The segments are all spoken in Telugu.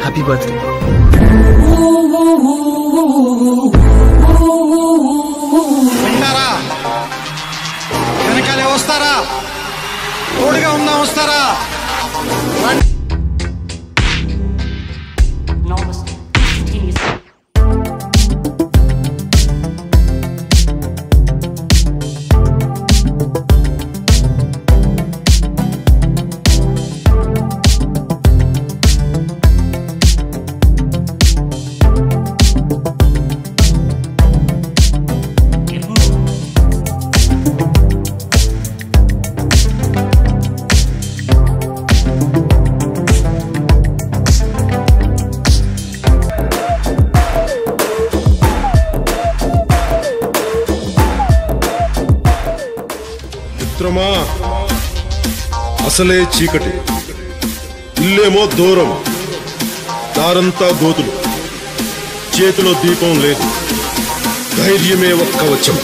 హ్యాపీ బర్త్డే వింటారా వెనకాలే వస్తారా తోడుగా ఉందాం వస్తారా enormous continuous మిత్రమా అసలే చీకటి ఇల్లేమో దూరం దారంతా గోతులు చేతిలో దీపం లేదు ధైర్యమే ఒక్క వచ్చం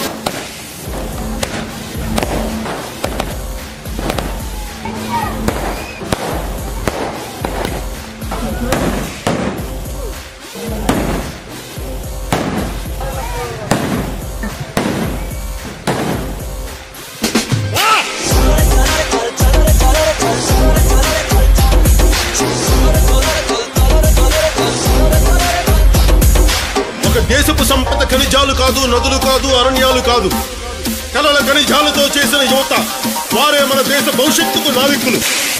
ఒక దేశపు సంపద ఖనిజాలు కాదు నదులు కాదు అరణ్యాలు కాదు కలల ఖనిజాలతో చేసిన యువత వారే మన దేశ భవిష్యత్తుకు నావికులు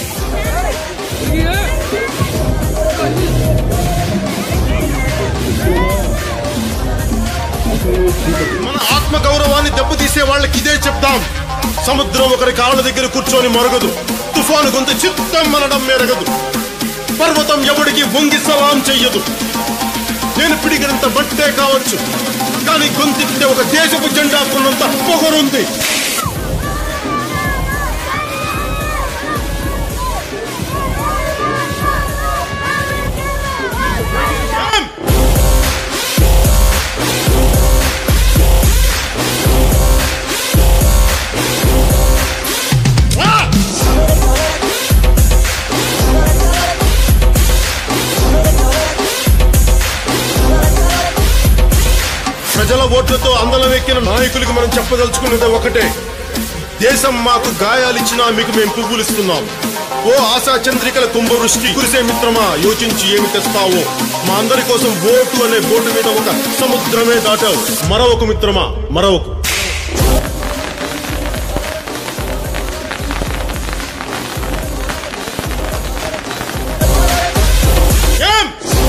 మన ఆత్మ గౌరవాన్ని దెబ్బతీసే వాళ్ళకి ఇదే చెప్తాం సముద్రం ఒకరి కాళ్ళ దగ్గర కూర్చొని మరగదు తుఫాను గొంతు చిత్తం మనడం మెరగదు పర్వతం ఎవడికి వంగి సలాం చెయ్యదు నేను పిడిగినంత బట్టే కావచ్చు కానీ గొంతెత్తే ఒక దేశపు జెండా కొన్నంత పొగరుంది ఏం? ఆ! ప్రజల ఓట్లతో అందలం ఎక్కిన నాయకులకు మనం చెప్పదలుచుకున్నది ఒకటే దేశం మాకు గాయాలిచ్చినా మీకు మేము పువ్వులు ఇస్తున్నాం ఓ ఆశా చంద్రికల కుంభవృష్టి కురిసే మిత్రమా యోచించి ఏమి తెస్తావో మా అందరి కోసం ఓటు అనే బోటు మీద ఒక సముద్రమే దాటావు మరొక మిత్రమా మరొక ఏం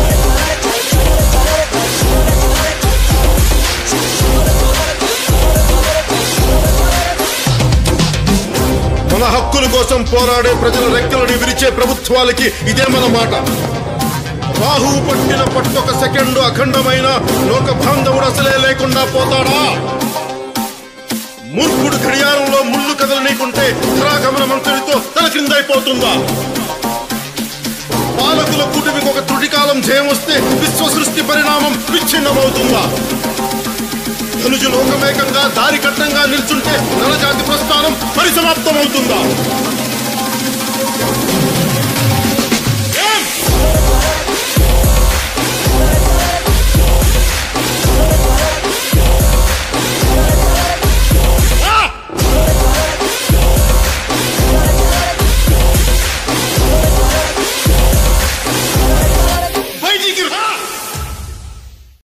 మన హక్కుల కోసం పోరాడే ప్రజల రెక్కలని విరిచే ప్రభుత్వాలకి ఇదే మన మాట రాహు పట్టిన పట్టొక సెకండ్ అఖండమైన లోక బాంధవుడు అసలే లేకుండా పోతాడా మూర్ఖుడు గడియారంలో ముళ్ళు కదలనీకుంటే ధరాగమన మంత్రితో తల క్రిందైపోతుందా పాలకుల కూటమికి ఒక త్రుటికాలం జయమొస్తే విశ్వ సృష్టి పరిణామం విచ్ఛిన్నమవుతుందా ధనుజు లోకమేకంగా దారి కట్టంగా నిల్చుంటే నరజాతి ప్రస్థానం పరిసమాప్తమవుతుందా